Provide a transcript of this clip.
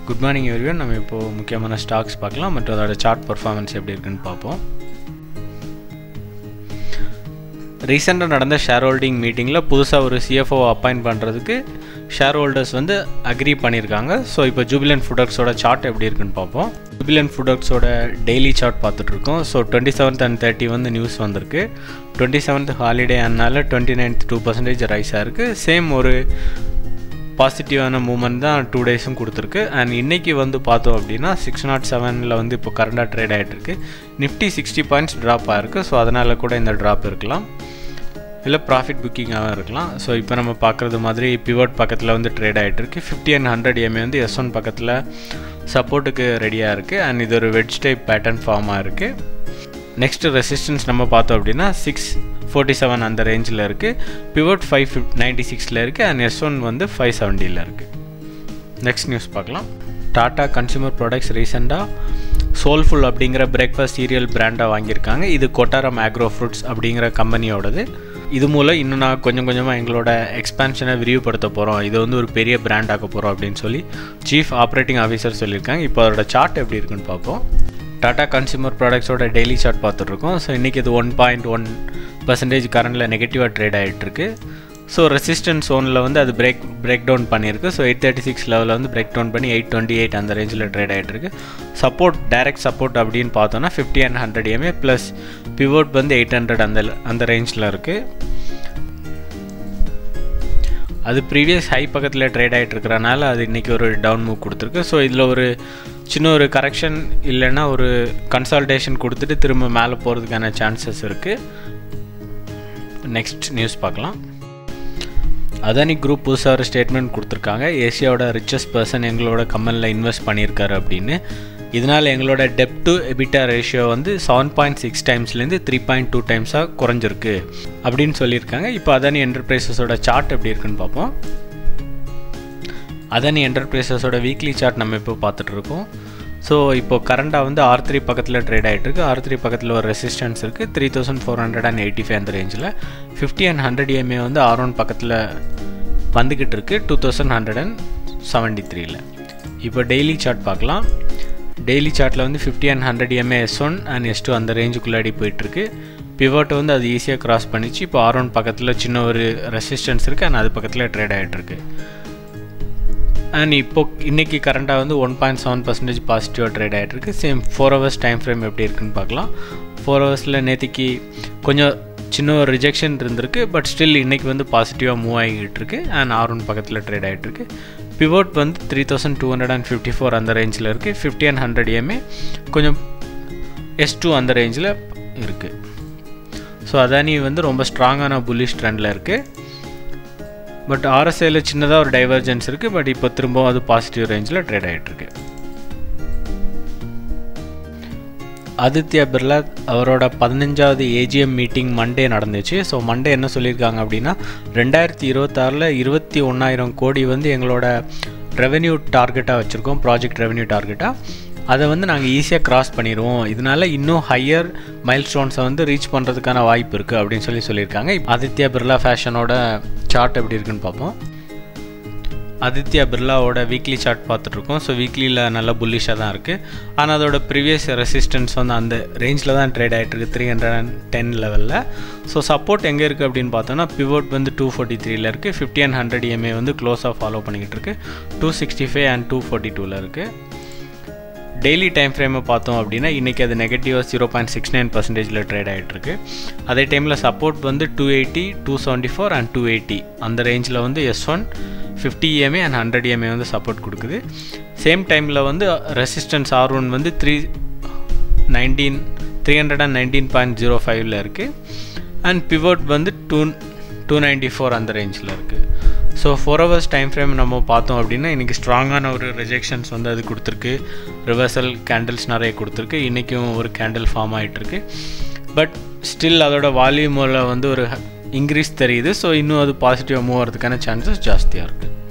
good morning everyone நம்ம இப்போது முக்கியமான ஸ்டாக்ஸ் பார்க்கலாம் மற்றும் அதோட சார்ட் பர்ஃபார்மன்ஸ் எப்படி இருக்குன்னு பார்ப்போம் ரீசெண்டாக நடந்த ஷேர் ஹோல்டிங் மீட்டிங்கில் புதுசாக ஒரு சிஎஃப்ஓ அப்பாயிண்ட் பண்ணுறதுக்கு ஷேர் ஹோல்டர்ஸ் வந்து அக்ரி பண்ணியிருக்காங்க ஸோ இப்போ ஜூபிலன் ப்ராடக்ட்ஸோட சார்ட் எப்படி இருக்குன்னு பார்ப்போம் ஜூபிலன் ப்ராடக்ட்ஸோட டெய்லி சார்ட் பார்த்துட்ருக்கோம் so twenty seventh and thirty வந்து நியூஸ் வந்திருக்கு டுவெண்ட்டி செவன்த் ஹாலிடே அதனால twenty ninth two percentage rise ஆயிருக்கு சேம் ஒரு பாசிட்டிவான மூமெண்ட் தான் டூ டேஸும் கொடுத்துருக்கு அண்ட் இன்றைக்கி வந்து பார்த்தோம் அப்படின்னா சிக்ஸ் நாட் செவனில் வந்து இப்போ கரண்டாக ட்ரேட் ஆகிட்டுருக்கு நிஃப்டி சிக்ஸ்டி பாயிண்ட்ஸ் ட்ராப் ஆகிருக்கு ஸோ அதனால் கூட இந்த ட்ராப் இருக்கலாம் இல்லை ப்ராஃபிட் புக்கிங்காகவும் இருக்கலாம் ஸோ இப்போ நம்ம பார்க்குறது மாதிரி பிவோட் பக்கத்தில் வந்து ட்ரேட் ஆகிட்டுருக்கு ஃபிஃப்டி அண்ட் ஹண்ட்ரட் எம்ஏ வந்து எஸ் ஒன் பக்கத்தில் சப்போர்ட்டுக்கு ரெடியாக இருக்குது அண்ட் இது ஒரு வெட்ஜ் டைப் பேட்டர்ன் ஃபார்மாக இருக்குது நெக்ஸ்ட் ரெசிஸ்டன்ஸ் நம்ம பார்த்தோம் அப்படின்னா சிக்ஸ் ஃபோர்ட்டி செவன் அந்த ரேஞ்சில் இருக்குது பிவோட் ஃபைவ் ஃபிஃப் நைன்டி சிக்ஸில் இருக்குது அண்ட் எஸ் ஒன் வந்து ஃபைவ் செவன்ட்டியில் இருக்குது நெக்ஸ்ட் நியூஸ் பார்க்கலாம் டாடா கன்சூமர் ப்ராடக்ட்ஸ் ரீசெண்டாக சோல்ஃபுல் அப்படிங்கிற பிரேக்ஃபாஸ்ட் சீரியல் பிராண்டாக வாங்கியிருக்காங்க இது கொட்டாரம் ஆக்ரோ ஃப்ரூட்ஸ் அப்படிங்கிற கம்பெனியோடது இது மூலம் இன்னும் நான் கொஞ்சம் கொஞ்சமாக எங்களோட எக்ஸ்பான்ஷனை விரிவுபடுத்த போகிறோம் இது வந்து ஒரு பெரிய பிராண்ட் ஆக்க போகிறோம் அப்படின்னு சொல்லி சீஃப் ஆப்ரேட்டிங் ஆஃபீஸர் சொல்லியிருக்காங்க இப்போ அதோட சார்ட் எப்படி இருக்குன்னு பார்ப்போம் டாடா கன்சூமர் ப்ராடக்ட்ஸோட டெய்லி சார்ட் பார்த்துட்ருக்கோம் ஸோ இன்றைக்கி இது ஒன் பாயிண்ட் ஒன் பர்சன்டேஜ் கரண்டில் நெகட்டிவாக ட்ரேட் ஆகிட்டுருக்கு ஸோ ரெசிஸ்டன்ஸ் ஓனில் வந்து அது பிரேக் பிரேக் டவுன் பண்ணியிருக்கு ஸோ எயிட் தேர்ட்டி சிக்ஸ் லெவலில் வந்து பிரேக் டவுன் பண்ணி எயிட் டுவெண்ட்டி எயிட் அந்த ரேஞ்சில் ட்ரேட் ஆகிட்டுருக்கு சப்போர்ட் டைரக்ட் சப்போர்ட் அப்படின்னு பார்த்தோன்னா fifty and hundred MA plus pivot வந்து எயிட் ஹண்ட்ரட் அந்த அந்த ரேஞ்சில் இருக்குது அது ப்ரீவியஸ் ஹை பக்கத்தில் ட்ரேட் ஆகிட்டு இருக்கிறனால அது இன்றைக்கி ஒரு டவுன் மூவ் கொடுத்துருக்கு ஸோ இதில் ஒரு சின்ன ஒரு கரெக்ஷன் இல்லைன்னா ஒரு கன்சல்டேஷன் கொடுத்துட்டு திரும்ப மேலே போகிறதுக்கான சான்சஸ் இருக்குது நெக்ஸ்ட் நியூஸ் பார்க்கலாம் அதானி குரூப் புதுசாக ஒரு ஸ்டேட்மெண்ட் கொடுத்துருக்காங்க ஏசியாவோட ரிச்சஸ்ட் பர்சன் எங்களோட கம்பெனியில் இன்வெஸ்ட் பண்ணியிருக்காரு அப்படின்னு இதனால் எங்களோட டெப் டு எபிட்டா ரேஷியோ வந்து செவன் பாயிண்ட் சிக்ஸ் டைம்ஸ்லேருந்து த்ரீ பாயிண்ட் டூ டைம்ஸாக குறைஞ்சிருக்கு அப்படின்னு சொல்லியிருக்காங்க இப்போ அதானி என்டர்பிரைசஸோட சார்ட் எப்படி இருக்குன்னு பார்ப்போம் அதானி என்டர்பிரைசஸோட வீக்லி சார்ட் நம்ம இப்போ பார்த்துட்ருக்கோம் ஸோ இப்போ கரண்டாக வந்து ஆர் த்ரீ பக்கத்தில் ட்ரேட் ஆகிட்டுருக்கு ஆர் த்ரீ பக்கத்தில் ஒரு ரெசிஸ்டன்ஸ் இருக்குது three thousand four hundred and eighty five அந்த ரேஞ்சில் ஃபிஃப்டி அண்ட் ஹண்ட்ரட் எம்ஏ வந்து ஆர் ஒன் பக்கத்தில் வந்துக்கிட்டு இருக்குது two thousand hundred and seventy த்ரீல இப்போ டெய்லி சார்ட் பார்க்கலாம் டெய்லி சார்ட்டில் வந்து fifty and hundred MA S one and S two அந்த ரேஞ்சுக்குள்ளாடி போயிட்டுருக்கு பிவோட்டை வந்து அது ஈஸியாக கிராஸ் பண்ணிச்சு இப்போ ஆர் ஒன் பக்கத்தில் சின்ன ஒரு ரெசிஸ்டன்ஸ் இருக்குது அண்ட் அது பக்கத்தில் ட்ரேட் ஆகிட்டுருக்கு அண்ட் இப்போ இன்றைக்கி கரண்ட்டாக வந்து ஒன் பாயிண்ட் செவன் பர்சன்டேஜ் பாசிட்டிவாக ட்ரேட் ஆகிட்டுருக்கு same four hours time frame எப்படி இருக்குன்னு பார்க்கலாம் ஃபோர் ஹவர்ஸில் நேற்றுக்கு கொஞ்சம் சின்ன ஒரு ரிஜெக்ஷன் இருந்திருக்கு பட் ஸ்டில் இன்றைக்கி வந்து பாசிட்டிவாக மூவ் ஆகிட்டு இருக்கு அண்ட் ஆர் ஒன் பக்கத்தில் ட்ரேட் ஆகிட்டுருக்கு பிவோட் வந்து three thousand two hundred and fifty four அந்த ரேஞ்சில் இருக்குது ஃபிஃப்டி அண்ட் ஹண்ட்ரட் எம்ஏ கொஞ்சம் எஸ் டூ அந்த ரேஞ்சில் இருக்குது ஸோ அதானி வந்து ரொம்ப ஸ்ட்ராங்கான புல்லிஷ் ட்ரெண்டில் இருக்குது பட் ஆர்எஸ்ஐயில் சின்னதாக ஒரு டைவர்ஜென்ஸ் இருக்குது பட் இப்போ திரும்பவும் அது பாசிட்டிவ் ரேஞ்சில் ட்ரேட் ஆகிட்டுருக்கு ஆதித்யா பிர்லா அவரோட பதினஞ்சாவது ஏஜிஎம் மீட்டிங் மண்டே நடந்துச்சு ஸோ மண்டே என்ன சொல்லியிருக்காங்க அப்படின்னா ரெண்டாயிரத்தி இருபத்தாறில் இருபத்தி ஒன்றாயிரம் கோடி வந்து எங்களோட ரெவென்யூ டார்கெட்டாக வச்சுருக்கோம் ப்ராஜெக்ட் ரெவென்யூ டார்கெட்டாக அதை வந்து நாங்கள் ஈஸியாக கிராஸ் பண்ணிடுவோம் இதனால இன்னும் ஹையர் மைல் ஸ்டோன்ஸை வந்து ரீச் பண்ணுறதுக்கான வாய்ப்பு இருக்குது அப்படின்னு சொல்லி சொல்லியிருக்காங்க ஆதித்யா பிர்லா ஃபேஷனோட சார்ட் எப்படி இருக்குன்னு பார்ப்போம் ஆதித்யா பிர்லாவோட வீக்லி சார்ட் பார்த்துட்ருக்கோம் ஸோ வீக்லியில் நல்ல புல்லிஷாக தான் இருக்குது ஆனால் அதோட ப்ரீவியஸ் ரெசிஸ்டன்ஸ் வந்து அந்த ரேஞ்சில் தான் ட்ரேட் ஆகிட்டுருக்கு த்ரீ ஹண்ட்ரட் அண்ட் டென் லெவலில் ஸோ சப்போர்ட் எங்கே இருக்குது அப்படின்னு பார்த்தோன்னா பிவோட் வந்து டூ ஃபார்ட்டி த்ரீல இருக்குது ஃபிஃப்டி அண்ட் ஹண்ட்ரட் எம்ஏ வந்து க்ளோஸாக ஃபாலோ பண்ணிக்கிட்டு இருக்கு two sixty five and two forty டூவில் இருக்குது டெய்லி டைம் ஃப்ரேமை பார்த்தோம் அப்படின்னா இன்றைக்கி அது நெகட்டிவாக ஜீரோ பாயிண்ட் சிக்ஸ் நைன் பர்சன்டேஜில் ட்ரேட் ஆகிட்டுருக்கு அதே டைமில் சப்போர்ட் வந்து two eighty two seventy four and two eighty அந்த ரேஞ்சில் வந்து S one fifty EMA and hundred EMA வந்து சப்போர்ட் கொடுக்குது சேம் டைமில் வந்து ரெசிஸ்டன்ஸ் ஆர் ஒன் வந்து three nineteen three hundred and nineteen point zero ஃபைவ்ல இருக்குது அண்ட் பிவோட் வந்து டூ டூ நைன்ட்டி ஃபோர் அந்த ரேஞ்சில் இருக்குது so four hours time frame நம்ம பார்த்தோம் அப்படின்னா இன்றைக்கி ஸ்ட்ராங்கான ஒரு ரிஜெக்ஷன்ஸ் வந்து அது கொடுத்துருக்கு ரிவர்சல் கேண்டில்ஸ் நிறைய கொடுத்துருக்கு இன்றைக்கும் ஒரு கேண்டில் ஃபார்ம் ஆகிட்டுருக்கு பட் ஸ்டில் அதோட வால்யூமில் வந்து ஒரு இன்க்ரீஸ் தெரியுது ஸோ இன்னும் அது பாசிட்டிவாக மூவ் ஆகிறதுக்கான சான்சஸ் ஜாஸ்தியாக இருக்குது